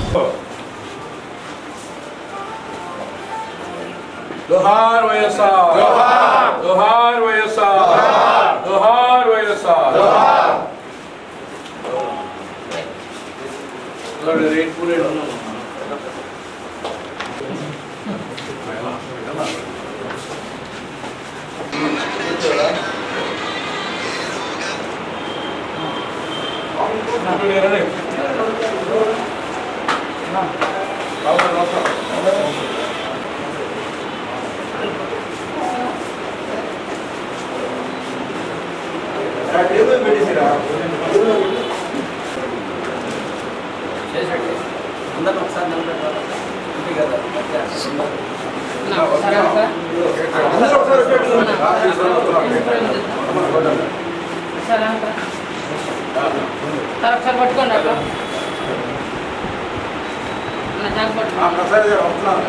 జోహార్ వైఎస్ఆర్ జోహార్ జోహార్ వైఎస్ఆర్ జోహార్ జోహార్ వైఎస్ఆర్ జోహార్ రేట్ పూరే సార్ ఒకసారి పట్టుకోండి అక్క నా జాగ్ పట్టుకోండి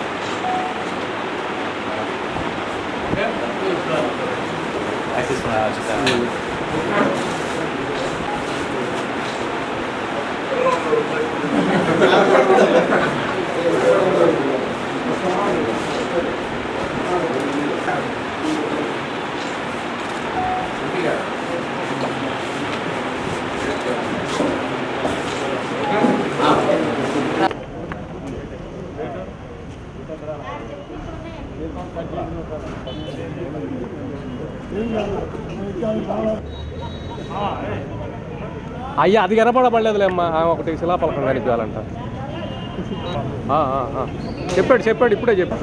అయ్యా అది కనపడబడలేదులే అమ్మా ఆ, ఒకటి శిలాపలకం కనిపించాలంట ఆ, ఆ, ఆ. చెప్పాడు చెప్పాడు ఇప్పుడే చెప్పాడు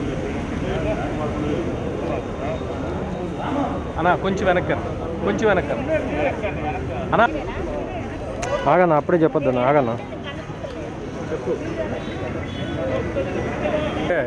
అన్నా కొంచెం వెనక్కి రా. కొంచెం వెనక్కి రా. అన్నా ఆగన్నా అప్పుడే చెప్పొద్దన్నా ఆగన్నా చెప్పు ఏ,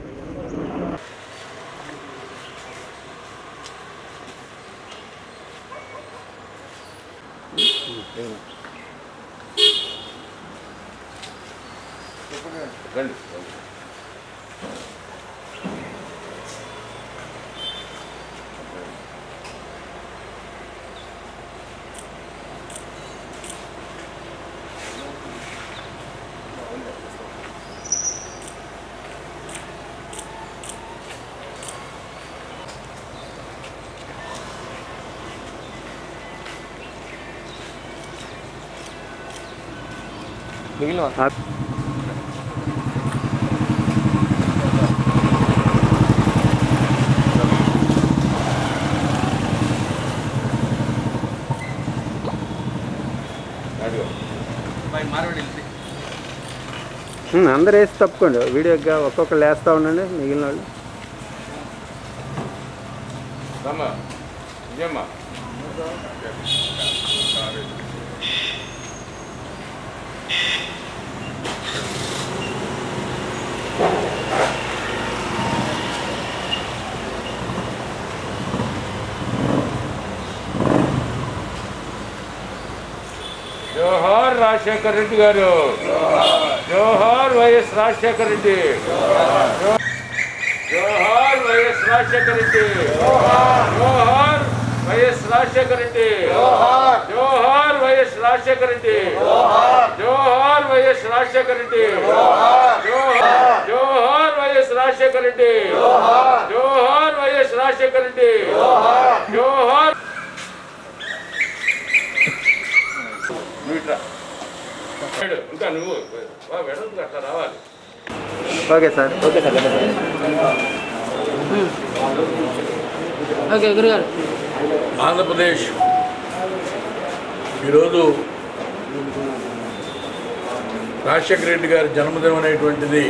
మిగిలిన అందరు వేసి తప్పుకోండి వీడియోగా ఒక్కొక్కరు వేస్తూ ఉండండి మిగిలిన వాళ్ళు రమ్మా ఇదేమ్మా జోహార్ రాజశేఖర్ రెడ్డి గారు జోహార్ వైఎస్ రాజశేఖర్ రెడ్డి జోహార్ వైఎస్ రాజశేఖర్ రెడ్డి జోహార్ వైఎస్ రాజశేఖర్ రెడ్డి జోహార్ వైఎస్ రాజశేఖర్ రెడ్డి జోహార్ వైఎస్ రాజశేఖర్ రెడ్డి జోహార్ జోహార్ వైఎస్ రాజశేఖర్ రెడ్డి జోహార్ వైఎస్ రాజశేఖర్ రెడ్డి జోహార్ ఇంకా నువ్వు వెడల్పు అట్లా రావాలి okay sir okay sir okay గురుగారు ఆంధ్రప్రదేశ్ ఈరోజు రాజశేఖర రెడ్డి గారి జన్మదినం అనేటువంటిది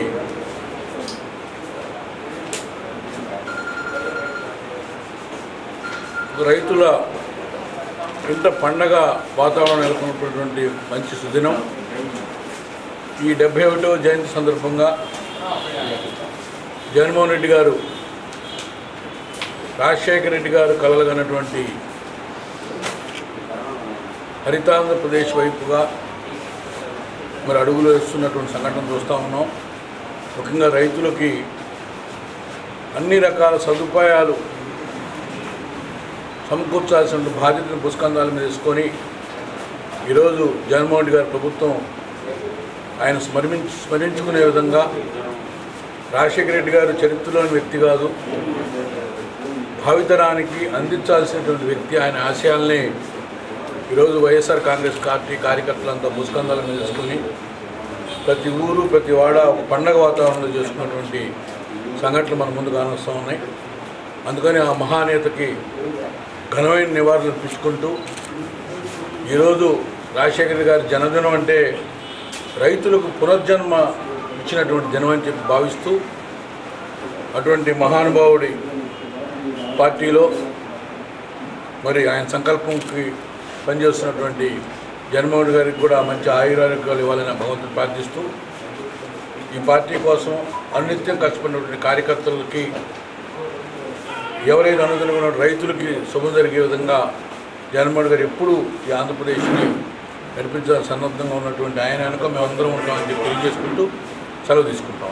రైతుల ఇంట పండగ వాతావరణం నెలకొన్నటువంటి మంచి సుదినం ఈ డెబ్బై ఒకటవ జయంతి సందర్భంగా జగన్మోహన్ రెడ్డి గారు రాజశేఖర రెడ్డి గారు కలలుగన్నటువంటి హరితాంధ్రప్రదేశ్ వైపుగా మరి అడుగులు వేస్తున్నటువంటి సంఘటన చూస్తూ ఉన్నాం ముఖ్యంగా రైతులకి అన్ని రకాల సదుపాయాలు సమకూర్చాల్సిన బాధ్యతను పుష్కందాల మీద తీసుకొని ఈరోజు జగన్మోహన్ రెడ్డి గారి ప్రభుత్వం ఆయన స్మరించి స్మరించుకునే విధంగా రాజశేఖర రెడ్డి గారు చరిత్రలోని వ్యక్తి కాదు భావితరానికి అందించాల్సినటువంటి వ్యక్తి ఆయన ఆశయాల్ని ఈరోజు వైఎస్ఆర్ కాంగ్రెస్ పార్టీ కార్యకర్తలంతా ముస్కందాలను నిలుచుకుని ప్రతి ఊరు ప్రతి వాడ ఒక పండగ వాతావరణంలో చేసుకున్నటువంటి సంఘటనలు మన ముందు కానొస్తూ ఉన్నాయి అందుకని ఆ మహానేతకి ఘనమైన నివాళులు అర్పించుకుంటూ ఈరోజు రాజశేఖర గారి జన్మదినం అంటే రైతులకు పునర్జన్మ ఇచ్చినటువంటి దినం అని చెప్పి భావిస్తూ అటువంటి మహానుభావుడి పార్టీలో మరి ఆయన సంకల్పంకి పనిచేస్తున్నటువంటి జగన్మోహన్ గారికి కూడా మంచి ఆయురారోగ్యాలు ఇవ్వాలని భగవంతుని ప్రార్థిస్తూ ఈ పార్టీ కోసం అనిత్యం కష్టపడినటువంటి కార్యకర్తలకి ఎవరైతే అనుగుణంగా రైతులకి శుభం జరిగే విధంగా జగన్మోహన్ గారు ఎప్పుడూ ఈ ఆంధ్రప్రదేశ్ని నడిపించాలని సన్నద్ధంగా ఉన్నటువంటి ఆయన వెనుక మేమందరం ఉంటామని చెప్పి తెలియజేసుకుంటూ సెలవు తీసుకుంటాం